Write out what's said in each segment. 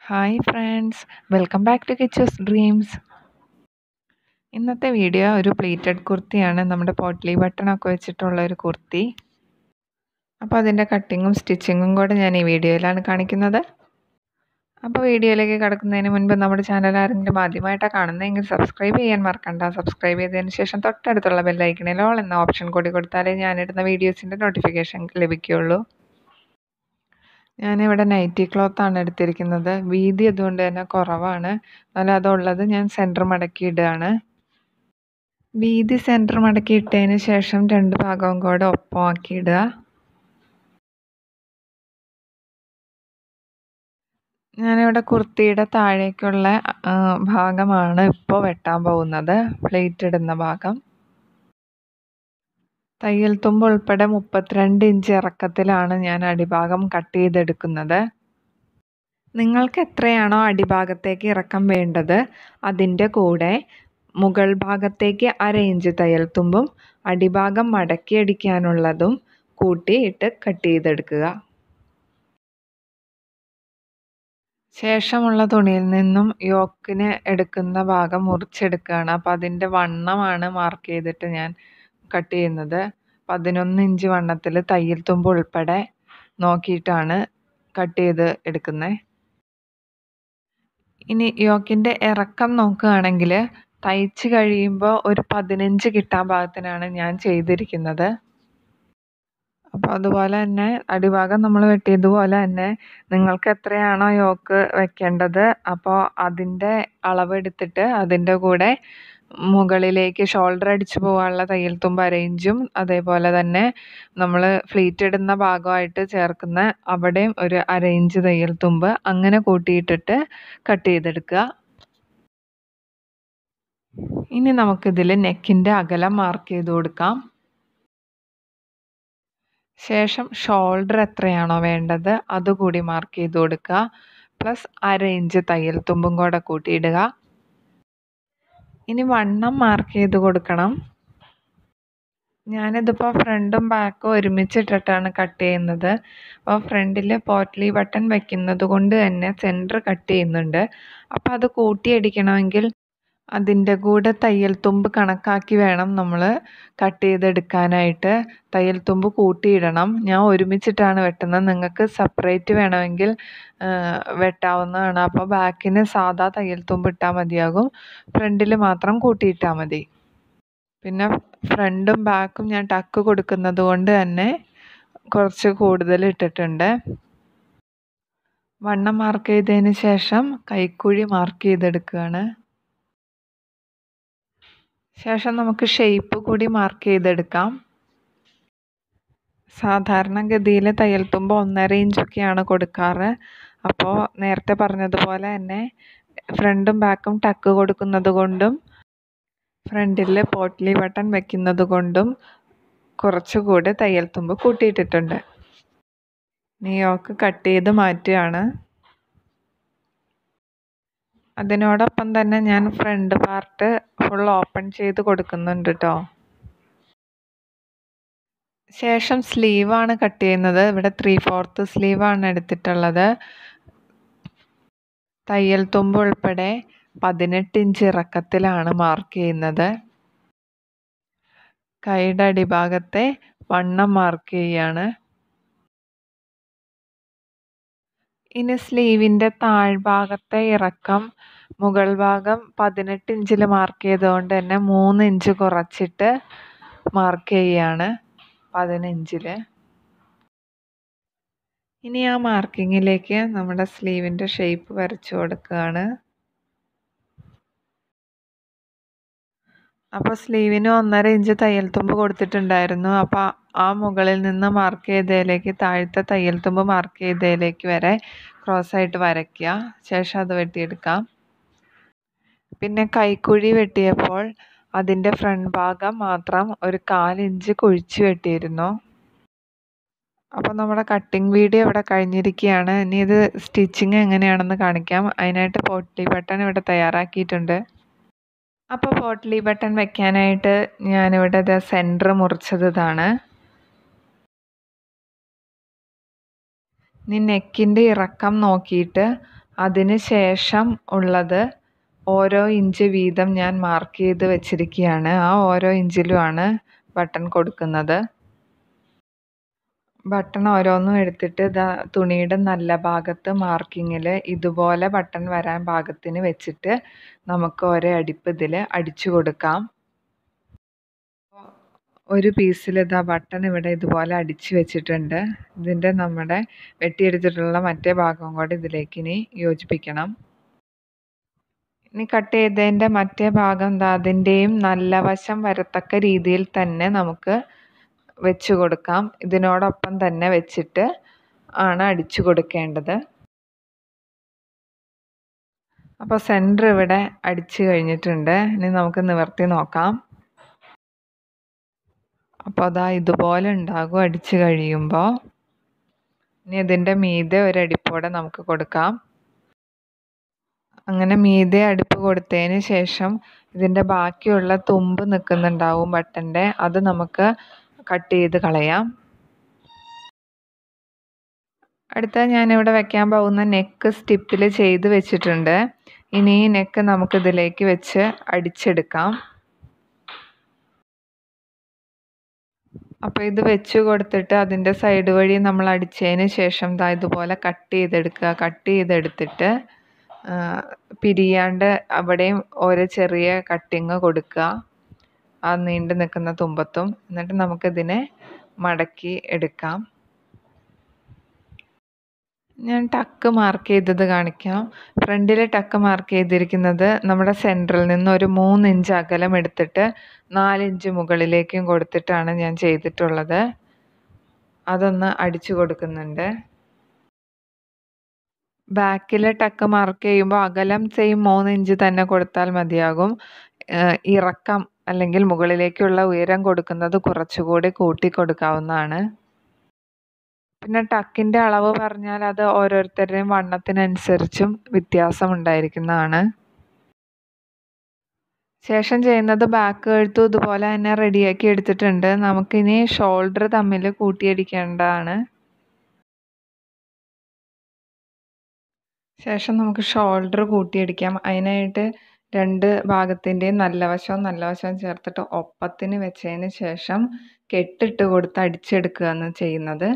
hi friends welcome back to kitchen's dreams ഇന്നത്തെ video ഒരു pleated കുർത്തിയാണ് നമ്മുടെ പോട്ട്ലി ബട്ടണൊക്കെ വെച്ചിട്ടുള്ള ഒരു കുർത്തി അപ്പോൾ അതിൻ്റെ കട്ടിങ്ങും സ്റ്റിച്ചിങ്ങും കൂടെ ഞാൻ ഈ വീഡിയോയിലാണ് കാണിക്കുന്നത് അപ്പോൾ വീഡിയോയിലേക്ക് കടക്കുന്നതിന് മുൻപ് നമ്മുടെ ചാനൽ ആരെങ്കിലും ആദ്യമായിട്ടാണ് കാണുന്നതെങ്കിൽ സബ്സ്ക്രൈബ് ചെയ്യാൻ മറക്കണ്ട സബ്സ്ക്രൈബ് ചെയ്തതിന് ശേഷം തൊട്ടടുത്തുള്ള ബെല്ലൈക്കണിൽ ഓൾ എന്ന ഓപ്ഷൻ കൂടി കൊടുത്താലേ ഞാനിടുന്ന വീഡിയോസിൻ്റെ നോട്ടിഫിക്കേഷൻ ലഭിക്കുകയുള്ളൂ ഞാനിവിടെ നൈറ്റി ക്ലോത്താണ് എടുത്തിരിക്കുന്നത് വീതി അതുകൊണ്ട് തന്നെ കുറവാണ് എന്നാലും അതുള്ളത് ഞാൻ സെൻറ്റർ മടക്കി ഇടുകയാണ് വീതി സെൻറ്റർ മടക്കി ഇട്ടതിന് ശേഷം രണ്ട് ഭാഗവും കൂടെ ഒപ്പമാക്കി ഇടുക ഞാനിവിടെ കുർത്തിയുടെ താഴേക്കുള്ള ഭാഗമാണ് ഇപ്പോൾ വെട്ടാൻ പോകുന്നത് പ്ലേറ്റ് ഇടുന്ന ഭാഗം തയ്യൽ തുമ്പ് ഉൾപ്പെടെ മുപ്പത്തിരണ്ട് ഇഞ്ച് ഇറക്കത്തിലാണ് ഞാൻ അടിഭാഗം കട്ട് ചെയ്തെടുക്കുന്നത് നിങ്ങൾക്ക് എത്രയാണോ അടിഭാഗത്തേക്ക് ഇറക്കം വേണ്ടത് അതിൻ്റെ കൂടെ മുകൾ ഭാഗത്തേക്ക് അര ഇഞ്ച് തയ്യൽ തുമ്പും അടിഭാഗം മടക്കി അടിക്കാനുള്ളതും കൂട്ടി ഇട്ട് കട്ട് ചെയ്തെടുക്കുക ശേഷമുള്ള തുണിയിൽ നിന്നും യോക്കിന് എടുക്കുന്ന ഭാഗം മുറിച്ചെടുക്കുകയാണ് അപ്പോൾ അതിൻ്റെ വണ്ണമാണ് മാർക്ക് ചെയ്തിട്ട് ഞാൻ കട്ട് ചെയ്യുന്നത് പതിനൊന്ന് ഇഞ്ച് വണ്ണത്തിൽ തയ്യൽ തുമ്പ് ഉൾപ്പെടെ നോക്കിയിട്ടാണ് കട്ട് ചെയ്ത് എടുക്കുന്നത് ഇനി യോക്കിൻ്റെ ഇറക്കം നോക്കുകയാണെങ്കിൽ തയ്ച്ച് കഴിയുമ്പോൾ ഒരു പതിനഞ്ച് കിട്ടാൻ പാകത്തിനാണ് ഞാൻ ചെയ്തിരിക്കുന്നത് അപ്പോൾ അതുപോലെ തന്നെ അടിഭാഗം നമ്മൾ വെട്ടിയതുപോലെ തന്നെ നിങ്ങൾക്ക് എത്രയാണോ യോക്ക് വെക്കേണ്ടത് അപ്പോൾ അതിൻ്റെ അളവ് എടുത്തിട്ട് അതിൻ്റെ കൂടെ മുകളിലേക്ക് ഷോൾഡർ അടിച്ചു പോകാനുള്ള തയ്യൽ തുമ്പ് അരയിഞ്ചും അതേപോലെ തന്നെ നമ്മൾ ഫ്ലീറ്റ് ഇടുന്ന ഭാഗമായിട്ട് ചേർക്കുന്ന അവിടെയും ഒരു അരയിഞ്ച് തയ്യൽ തുമ്പ് അങ്ങനെ കൂട്ടിയിട്ടിട്ട് കട്ട് ചെയ്തെടുക്കുക ഇനി നമുക്കിതിൽ നെക്കിൻ്റെ അകലം മാർക്ക് ചെയ്ത് കൊടുക്കാം ശേഷം ഷോൾഡർ എത്രയാണോ വേണ്ടത് അതുകൂടി മാർക്ക് ചെയ്ത് കൊടുക്കുക പ്ലസ് അര ഇഞ്ച് തയ്യൽ തുമ്പും കൂടെ കൂട്ടിയിടുക ഇനി വണ്ണം മാർക്ക് ചെയ്ത് കൊടുക്കണം ഞാനിതിപ്പോൾ ഫ്രണ്ടും ബാക്കും ഒരുമിച്ചിട്ടിട്ടാണ് കട്ട് ചെയ്യുന്നത് അപ്പോൾ ഫ്രണ്ടിൽ പോട്ട്ലി ബട്ടൺ വെക്കുന്നത് കൊണ്ട് തന്നെ സെൻറ്റർ കട്ട് ചെയ്യുന്നുണ്ട് അപ്പോൾ അത് കൂട്ടിയടിക്കണമെങ്കിൽ അതിൻ്റെ കൂടെ തയ്യൽ തുമ്പ് കണക്കാക്കി വേണം നമ്മൾ കട്ട് ചെയ്തെടുക്കാനായിട്ട് തയ്യൽ തുമ്പ് കൂട്ടിയിടണം ഞാൻ ഒരുമിച്ചിട്ടാണ് വെട്ടുന്നത് നിങ്ങൾക്ക് സെപ്പറേറ്റ് വേണമെങ്കിൽ വെട്ടാവുന്നതാണ് അപ്പോൾ ബാക്കിന് സാധാ തയ്യൽ തുമ്പ് ഇട്ടാൽ മതിയാകും ഫ്രണ്ടിൽ മാത്രം കൂട്ടിയിട്ടാൽ മതി പിന്നെ ഫ്രണ്ടും ബാക്കും ഞാൻ ടക്ക് കൊടുക്കുന്നത് കൊണ്ട് തന്നെ കുറച്ച് കൂടുതൽ ഇട്ടിട്ടുണ്ട് വണ്ണം മാർക്ക് ചെയ്തതിന് ശേഷം കൈക്കുഴി മാർക്ക് ചെയ്തെടുക്കുകയാണ് ശേഷം നമുക്ക് ഷേപ്പ് കൂടി മാർക്ക് ചെയ്തെടുക്കാം സാധാരണഗതിയിൽ തയ്യൽ തുമ്പ് ഒന്നര ഇഞ്ചൊക്കെയാണ് കൊടുക്കാറ് അപ്പോൾ നേരത്തെ പറഞ്ഞതുപോലെ തന്നെ ഫ്രണ്ടും ബാക്കും ടക്ക് കൊടുക്കുന്നത് കൊണ്ടും ഫ്രണ്ടിൽ പോട്ട്ലി ബട്ടൺ വെക്കുന്നത് കൊണ്ടും കുറച്ചുകൂടി തയ്യൽ തുമ്പ് കൂട്ടിയിട്ടിട്ടുണ്ട് നീയോക്ക് കട്ട് ചെയ്ത് മാറ്റുകയാണ് അതിനോടൊപ്പം തന്നെ ഞാൻ ഫ്രണ്ട് പാർട്ട് ഫുൾ ഓപ്പൺ ചെയ്ത് കൊടുക്കുന്നുണ്ട് കേട്ടോ ശേഷം സ്ലീവാണ് കട്ട് ചെയ്യുന്നത് ഇവിടെ ത്രീ ഫോർത്ത് സ്ലീവാണ് എടുത്തിട്ടുള്ളത് തയ്യൽ തുമ്പ് ഉൾപ്പെടെ പതിനെട്ട് ഇഞ്ച് ഇറക്കത്തിലാണ് മാർക്ക് ചെയ്യുന്നത് കൈയുടെ അടിഭാഗത്തെ വണ്ണം മാർക്ക് ചെയ്യാണ് ഇനി സ്ലീവിൻ്റെ താഴ്ഭാഗത്തെ ഇറക്കം മുകൾ ഭാഗം പതിനെട്ട് ഇഞ്ചിൽ മാർക്ക് ചെയ്തുകൊണ്ട് തന്നെ മൂന്ന് ഇഞ്ച് കുറച്ചിട്ട് മാർക്ക് ചെയ്യാണ് പതിനഞ്ചിൽ ഇനി ആ മാർക്കിങ്ങിലേക്ക് നമ്മുടെ സ്ലീവിൻ്റെ ഷേപ്പ് വരച്ചു കൊടുക്കുകയാണ് അപ്പോൾ സ്ലീവിന് ഒന്നര ഇഞ്ച് തയ്യൽ തുമ്പ് കൊടുത്തിട്ടുണ്ടായിരുന്നു അപ്പോൾ ആ മുകളിൽ നിന്ന് മാർക്ക് ചെയ്തതിലേക്ക് താഴത്തെ തയ്യൽ തുമ്പ് മാർക്ക് ചെയ്തതിലേക്ക് വരെ ക്രോസ് ആയിട്ട് വരയ്ക്കുക ശേഷം അത് വെട്ടിയെടുക്കാം പിന്നെ കൈക്കുഴി വെട്ടിയപ്പോൾ അതിൻ്റെ ഫ്രണ്ട് ഭാഗം മാത്രം ഒരു കാലിഞ്ച് കുഴിച്ച് വെട്ടിയിരുന്നു അപ്പോൾ നമ്മുടെ കട്ടിങ് വീഡിയോ ഇവിടെ കഴിഞ്ഞിരിക്കുകയാണ് ഇനി ഇത് സ്റ്റിച്ചിങ് എങ്ങനെയാണെന്ന് കാണിക്കാം അതിനായിട്ട് പോട്ട്ലി ബട്ടൺ ഇവിടെ തയ്യാറാക്കിയിട്ടുണ്ട് അപ്പോൾ പോട്ട്ലി ബട്ടൺ വെക്കാനായിട്ട് ഞാനിവിടെ ഇത് സെൻറ്റർ മുറിച്ചത് ഇതാണ് ഇനി നെക്കിൻ്റെ ഇറക്കം നോക്കിയിട്ട് അതിന് ശേഷം ഉള്ളത് ഓരോ ഇഞ്ച് വീതം ഞാൻ മാർക്ക് ചെയ്ത് വെച്ചിരിക്കുകയാണ് ആ ഓരോ ഇഞ്ചിലുമാണ് ബട്ടൺ കൊടുക്കുന്നത് ബട്ടൺ ഓരോന്നും എടുത്തിട്ട് ദാ തുണിയുടെ നല്ല ഭാഗത്ത് മാർക്കിങ്ങിൽ ഇതുപോലെ ബട്ടൺ വരാൻ പാകത്തിന് വെച്ചിട്ട് നമുക്ക് ഒരേ അടിപ്പ് ഇതിൽ അടിച്ചു കൊടുക്കാം ഒരു പീസിൽ ഇതാ ബട്ടൺ ഇവിടെ ഇതുപോലെ അടിച്ചു വെച്ചിട്ടുണ്ട് ഇതിൻ്റെ നമ്മുടെ വെട്ടിയെടുത്തിട്ടുള്ള മറ്റേ ഭാഗം കൂടെ ഇതിലേക്ക് ഇനി യോജിപ്പിക്കണം ഇനി കട്ട് ചെയ്തതിൻ്റെ മറ്റേ ഭാഗം എന്താ അതിൻ്റെയും നല്ല വശം വരത്തക്ക രീതിയിൽ തന്നെ നമുക്ക് വെച്ച് കൊടുക്കാം ഇതിനോടൊപ്പം തന്നെ വെച്ചിട്ട് ആണ് അടിച്ചു കൊടുക്കേണ്ടത് അപ്പോൾ സെൻറ്റർ ഇവിടെ അടിച്ചു കഴിഞ്ഞിട്ടുണ്ട് ഇനി നമുക്ക് നിവർത്തി നോക്കാം അപ്പോൾ അതാ ഇതുപോലെ ഉണ്ടാകും അടിച്ചു കഴിയുമ്പോൾ ഇനി ഇതിൻ്റെ മീതെ ഒരു അടിപ്പോടെ നമുക്ക് കൊടുക്കാം അങ്ങനെ മീതെ അടുപ്പ് കൊടുത്തതിന് ശേഷം ഇതിൻ്റെ ബാക്കിയുള്ള തുമ്പ് നിൽക്കുന്നുണ്ടാവും ബട്ടൻ്റെ അത് നമുക്ക് കട്ട് ചെയ്ത് കളയാം അടുത്ത ഞാനിവിടെ വെക്കാൻ പോകുന്ന നെക്ക് സ്റ്റിപ്പിൽ ചെയ്ത് വെച്ചിട്ടുണ്ട് ഇനി ഈ നെക്ക് നമുക്കിതിലേക്ക് വെച്ച് അടിച്ചെടുക്കാം അപ്പോൾ ഇത് വെച്ച് കൊടുത്തിട്ട് അതിൻ്റെ സൈഡ് വഴി നമ്മൾ അടിച്ചതിന് ശേഷം ദാ ഇതുപോലെ കട്ട് ചെയ്തെടുക്കുക കട്ട് ചെയ്തെടുത്തിട്ട് പിരിയാണ്ട് അവിടെയും ഓരോ ചെറിയ കട്ടിങ് കൊടുക്കുക ആ നീണ്ടു നിൽക്കുന്ന തുമ്പത്തും എന്നിട്ട് നമുക്കിതിനെ മടക്കി എടുക്കാം ഞാൻ ടക്ക് മാർക്ക് ചെയ്തത് കാണിക്കാം ഫ്രണ്ടിൽ ടക്ക് മാർക്ക് ചെയ്തിരിക്കുന്നത് നമ്മുടെ സെൻറ്ററിൽ നിന്ന് ഒരു മൂന്ന് ഇഞ്ച് അകലം എടുത്തിട്ട് നാലിഞ്ച് മുകളിലേക്കും കൊടുത്തിട്ടാണ് ഞാൻ ചെയ്തിട്ടുള്ളത് അതൊന്ന് അടിച്ചു കൊടുക്കുന്നുണ്ട് ബാക്കിൽ ടക്ക് മാർക്ക് ചെയ്യുമ്പോൾ അകലം സെയിം മൂന്ന് ഇഞ്ച് തന്നെ കൊടുത്താൽ മതിയാകും ഇറക്കം അല്ലെങ്കിൽ മുകളിലേക്കുള്ള ഉയരം കൊടുക്കുന്നത് കുറച്ചുകൂടി കൂട്ടി കൊടുക്കാവുന്നതാണ് പിന്നെ ടക്കിൻ്റെ അളവ് പറഞ്ഞാൽ അത് ഓരോരുത്തരുടെയും വണ്ണത്തിനനുസരിച്ചും വ്യത്യാസം ഉണ്ടായിരിക്കുന്നതാണ് ശേഷം ചെയ്യുന്നത് ബാക്ക് കഴുത്തും ഇതുപോലെ തന്നെ റെഡിയാക്കി എടുത്തിട്ടുണ്ട് നമുക്കിനി ഷോൾഡർ തമ്മിൽ കൂട്ടിയടിക്കേണ്ടതാണ് ശേഷം നമുക്ക് ഷോൾഡർ കൂട്ടിയടിക്കാം അതിനായിട്ട് രണ്ട് ഭാഗത്തിൻ്റെയും നല്ല വശവും നല്ല വശവും ചേർത്തിട്ട് ഒപ്പത്തിന് വെച്ചതിന് ശേഷം കെട്ടിട്ട് കൊടുത്ത് അടിച്ചെടുക്കുകയാണ് ചെയ്യുന്നത്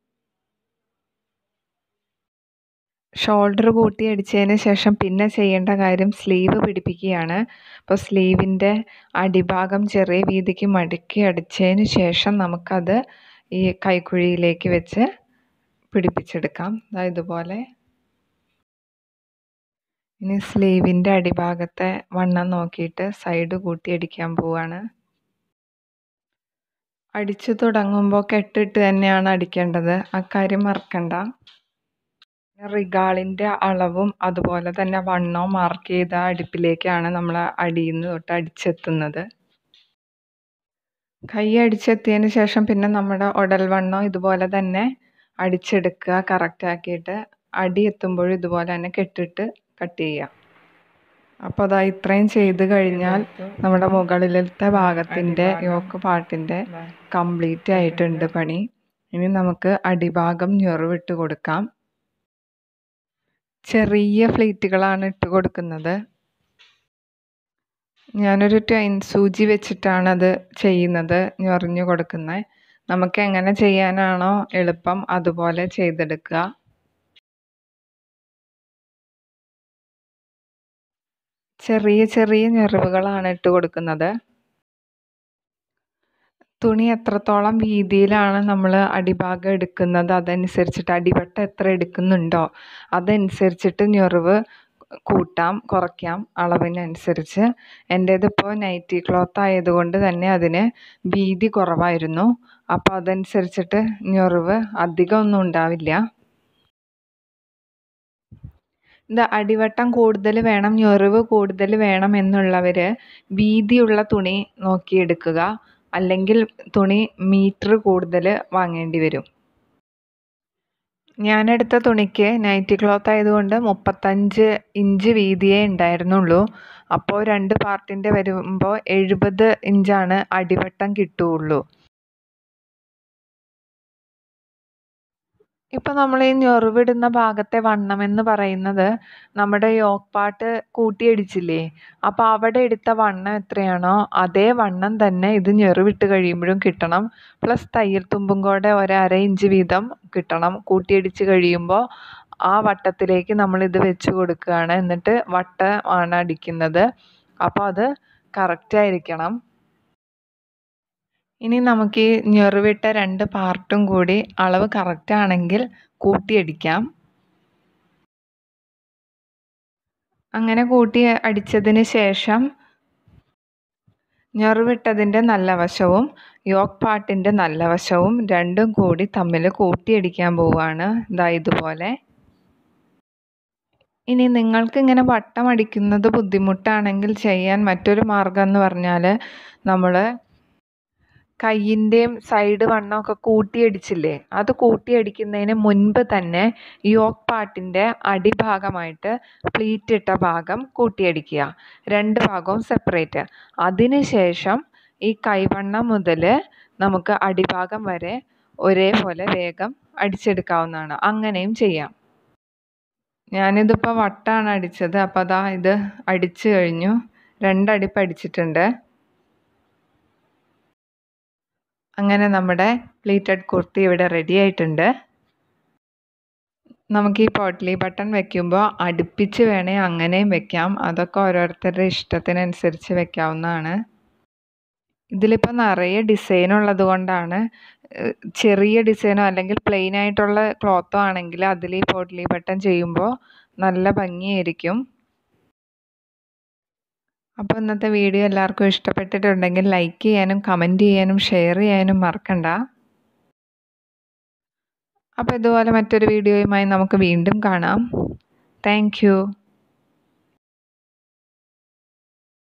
ഷോൾഡർ കൂട്ടി അടിച്ചതിന് ശേഷം പിന്നെ ചെയ്യേണ്ട കാര്യം സ്ലീവ് പിടിപ്പിക്കുകയാണ് അപ്പോൾ സ്ലീവിൻ്റെ അടിഭാഗം ചെറിയ വീതിക്ക് മടക്കി അടിച്ചതിന് ശേഷം നമുക്കത് ഈ കൈക്കുഴിയിലേക്ക് വെച്ച് പിടിപ്പിച്ചെടുക്കാം ഇതുപോലെ ഇനി സ്ലീവിൻ്റെ അടിഭാഗത്തെ വണ്ണം നോക്കിയിട്ട് സൈഡ് കൂട്ടി അടിക്കാൻ പോവാണ് അടിച്ചു തുടങ്ങുമ്പോൾ കെട്ടിട്ട് തന്നെയാണ് അടിക്കേണ്ടത് അക്കാര്യം മറക്കണ്ട റിഗാളിൻ്റെ അളവും അതുപോലെ തന്നെ വണ്ണവും മാർക്ക് ചെയ്ത അടുപ്പിലേക്കാണ് നമ്മൾ അടിയിൽ നിന്ന് തൊട്ട് അടിച്ചെത്തുന്നത് കൈ അടിച്ചെത്തിയതിന് ശേഷം പിന്നെ നമ്മുടെ ഉടൽ വണ്ണം ഇതുപോലെ തന്നെ അടിച്ചെടുക്കുക കറക്റ്റ് ആക്കിയിട്ട് അടി എത്തുമ്പോഴും ഇതുപോലെ തന്നെ കെട്ടിട്ട് കട്ട് ചെയ്യുക അപ്പോൾ അതാ ഇത്രയും ചെയ്ത് കഴിഞ്ഞാൽ നമ്മുടെ മുകളിലത്തെ ഭാഗത്തിൻ്റെ യോക്ക് പാട്ടിൻ്റെ കംപ്ലീറ്റ് ആയിട്ടുണ്ട് പണി ഇനി നമുക്ക് അടിഭാഗം ഞെറിവിട്ട് കൊടുക്കാം ചെറിയ ഫ്ലീറ്റുകളാണ് ഇട്ട് കൊടുക്കുന്നത് ഞാനൊരു ടൈൻ സൂചി വെച്ചിട്ടാണ് അത് ചെയ്യുന്നത് ഞൊറിഞ്ഞു കൊടുക്കുന്നത് നമുക്ക് എങ്ങനെ ചെയ്യാനാണോ എളുപ്പം അതുപോലെ ചെയ്തെടുക്കുക ചെറിയ ചെറിയ ഞെറിവുകളാണ് ഇട്ട് കൊടുക്കുന്നത് തുണി എത്രത്തോളം വീതിയിലാണ് നമ്മൾ അടിഭാഗം എടുക്കുന്നത് അതനുസരിച്ചിട്ട് അടിവട്ടം എത്ര എടുക്കുന്നുണ്ടോ അതനുസരിച്ചിട്ട് ഞെറിവ് കൂട്ടാം കുറയ്ക്കാം അളവിനനുസരിച്ച് എൻ്റേതിപ്പോൾ നൈറ്റി ക്ലോത്ത് ആയതുകൊണ്ട് തന്നെ അതിന് വീതി കുറവായിരുന്നു അപ്പോൾ അതനുസരിച്ചിട്ട് ഞെറിവ് അധികമൊന്നും ഉണ്ടാവില്ല ഇത് അടിവട്ടം കൂടുതൽ വേണം ഞെറിവ് കൂടുതൽ വേണം എന്നുള്ളവർ വീതിയുള്ള തുണി നോക്കിയെടുക്കുക അല്ലെങ്കിൽ തുണി മീറ്റർ കൂടുതൽ വാങ്ങേണ്ടി വരും ഞാനെടുത്ത തുണിക്ക് നൈറ്റി ക്ലോത്ത് ആയതുകൊണ്ട് മുപ്പത്തഞ്ച് ഇഞ്ച് വീതിയേ ഉണ്ടായിരുന്നുള്ളൂ അപ്പോൾ രണ്ട് പാർട്ടിൻ്റെ വരുമ്പോൾ എഴുപത് ഇഞ്ചാണ് അടിവട്ടം കിട്ടുകയുള്ളൂ ഇപ്പം നമ്മൾ ഈ ഞൊറിവിടുന്ന ഭാഗത്തെ വണ്ണം എന്ന് പറയുന്നത് നമ്മുടെ യോക്ക് പാർട്ട് കൂട്ടിയിടിച്ചില്ലേ അപ്പോൾ അവിടെ എടുത്ത വണ്ണം എത്രയാണോ അതേ വണ്ണം തന്നെ ഇത് ഞൊറിവിട്ട് കഴിയുമ്പോഴും കിട്ടണം പ്ലസ് തയ്യൽ തുമ്പും കൂടെ ഒരു അര ഇഞ്ച് വീതം കിട്ടണം കൂട്ടിയിടിച്ച് കഴിയുമ്പോൾ ആ വട്ടത്തിലേക്ക് നമ്മൾ ഇത് വെച്ച് കൊടുക്കുകയാണ് എന്നിട്ട് വട്ടമാണ് അടിക്കുന്നത് അപ്പോൾ അത് കറക്റ്റ് ആയിരിക്കണം ഇനി നമുക്ക് ഈ ഞൊറിവിട്ട രണ്ട് പാർട്ടും കൂടി അളവ് കറക്റ്റ് ആണെങ്കിൽ കൂട്ടിയടിക്കാം അങ്ങനെ കൂട്ടി അടിച്ചതിന് ശേഷം ഞൊറിവിട്ടതിൻ്റെ നല്ല വശവും യോക്ക് പാർട്ടിൻ്റെ നല്ല വശവും രണ്ടും കൂടി തമ്മിൽ കൂട്ടിയടിക്കാൻ പോവുകയാണ് ഇതാ ഇതുപോലെ ഇനി നിങ്ങൾക്ക് ഇങ്ങനെ വട്ടം അടിക്കുന്നത് ബുദ്ധിമുട്ടാണെങ്കിൽ ചെയ്യാൻ മറ്റൊരു മാർഗം എന്ന് പറഞ്ഞാൽ നമ്മൾ കയ്യിൻ്റെയും സൈഡ് വണ്ണമൊക്കെ കൂട്ടിയടിച്ചില്ലേ അത് കൂട്ടിയടിക്കുന്നതിന് മുൻപ് തന്നെ യോക്ക് പാർട്ടിൻ്റെ അടിഭാഗമായിട്ട് പ്ലീറ്റ് ഇട്ട ഭാഗം കൂട്ടിയടിക്കുക രണ്ട് ഭാഗവും സെപ്പറേറ്റ് അതിന് ശേഷം ഈ കൈവണ്ണം മുതൽ നമുക്ക് അടിഭാഗം വരെ ഒരേപോലെ വേഗം അടിച്ചെടുക്കാവുന്നതാണ് അങ്ങനെയും ചെയ്യാം ഞാനിതിപ്പോൾ വട്ടാണ് അടിച്ചത് അപ്പോൾ അതാ ഇത് അടിച്ചു കഴിഞ്ഞു രണ്ടടിപ്പ് അടിച്ചിട്ടുണ്ട് അങ്ങനെ നമ്മുടെ പ്ലീറ്റഡ് കുർത്തി ഇവിടെ റെഡി ആയിട്ടുണ്ട് നമുക്ക് ഈ പോട്ട്ലി ബട്ടൺ വെക്കുമ്പോൾ അടുപ്പിച്ച് വേണേൽ അങ്ങനെയും വെക്കാം അതൊക്കെ ഓരോരുത്തരുടെ ഇഷ്ടത്തിനനുസരിച്ച് വെക്കാവുന്നതാണ് ഇതിലിപ്പോൾ നിറയെ ഡിസൈൻ ഉള്ളത് കൊണ്ടാണ് ചെറിയ ഡിസൈനോ അല്ലെങ്കിൽ പ്ലെയിൻ ആയിട്ടുള്ള ക്ലോത്തോ ആണെങ്കിൽ അതിൽ ഈ പോട്ട്ലി ബട്ടൺ ചെയ്യുമ്പോൾ നല്ല ഭംഗിയായിരിക്കും അപ്പോൾ ഇന്നത്തെ വീഡിയോ എല്ലാവർക്കും ഇഷ്ടപ്പെട്ടിട്ടുണ്ടെങ്കിൽ ലൈക്ക് ചെയ്യാനും കമൻറ്റ് ചെയ്യാനും ഷെയർ ചെയ്യാനും മറക്കണ്ട അപ്പോൾ ഇതുപോലെ മറ്റൊരു വീഡിയോയുമായി നമുക്ക് വീണ്ടും കാണാം താങ്ക്